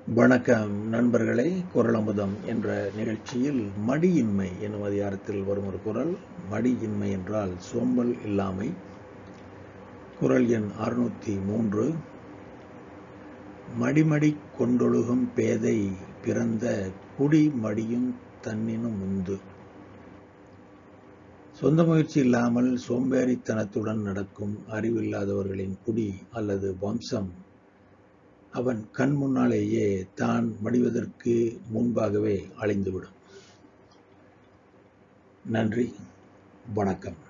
வணக்கம் நண்பர்களே குரலமுதம் என்ற நிகழ்ச்சியில் மடியின்மை என்னும் அதிகாரத்தில் வரும் ஒரு குரல் மடியின்மை என்றால் சோம்பல் இல்லாமை குரல் எண் அறுநூத்தி மூன்று மடிமடி கொண்டொழுகும் பேதை பிறந்த குடி மடியும் தன்னினும் உந்து சொந்த முயற்சி இல்லாமல் சோம்பேறித்தனத்துடன் நடக்கும் அறிவில்லாதவர்களின் குடி அல்லது வம்சம் அவன் கண் முன்னாலேயே தான் மடிவதற்கு முன்பாகவே அழிந்துவிடும் நன்றி வணக்கம்